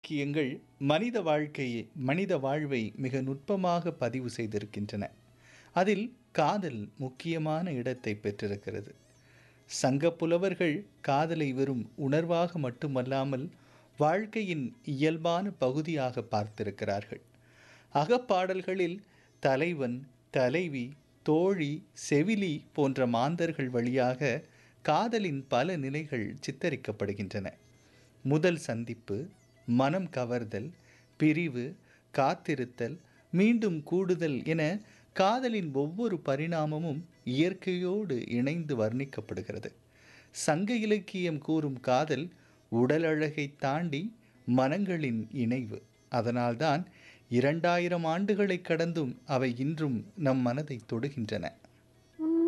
இலக்கியங்கள் மனித வாழ்க்கையை மனித வாழ்வை மிக நுட்பமாக பதிவு செய்திருக்கின்றன அதில் காதல் முக்கியமான இடத்தை பெற்றிருக்கிறது சங்க புலவர்கள் காதலை வெறும் உணர்வாக மட்டுமல்லாமல் வாழ்க்கையின் இயல்பான பகுதியாக பார்த்திருக்கிறார்கள் அகப்பாடல்களில் தலைவன் தலைவி தோழி செவிலி போன்ற மாந்தர்கள் வழியாக காதலின் பல நிலைகள் சித்தரிக்கப்படுகின்றன முதல் சந்திப்பு மனம் கவர்தல் பிரிவு காத்திருத்தல் மீண்டும் கூடுதல் என காதலின் ஒவ்வொரு பரிணாமமும் இயற்கையோடு இணைந்து வர்ணிக்கப்படுகிறது சங்க இலக்கியம் கூறும் காதல் உடல் அழகை தாண்டி மனங்களின் இணைவு அதனால்தான் இரண்டாயிரம் ஆண்டுகளை கடந்தும் அவை இன்றும் நம் மனதை தொடுகின்றன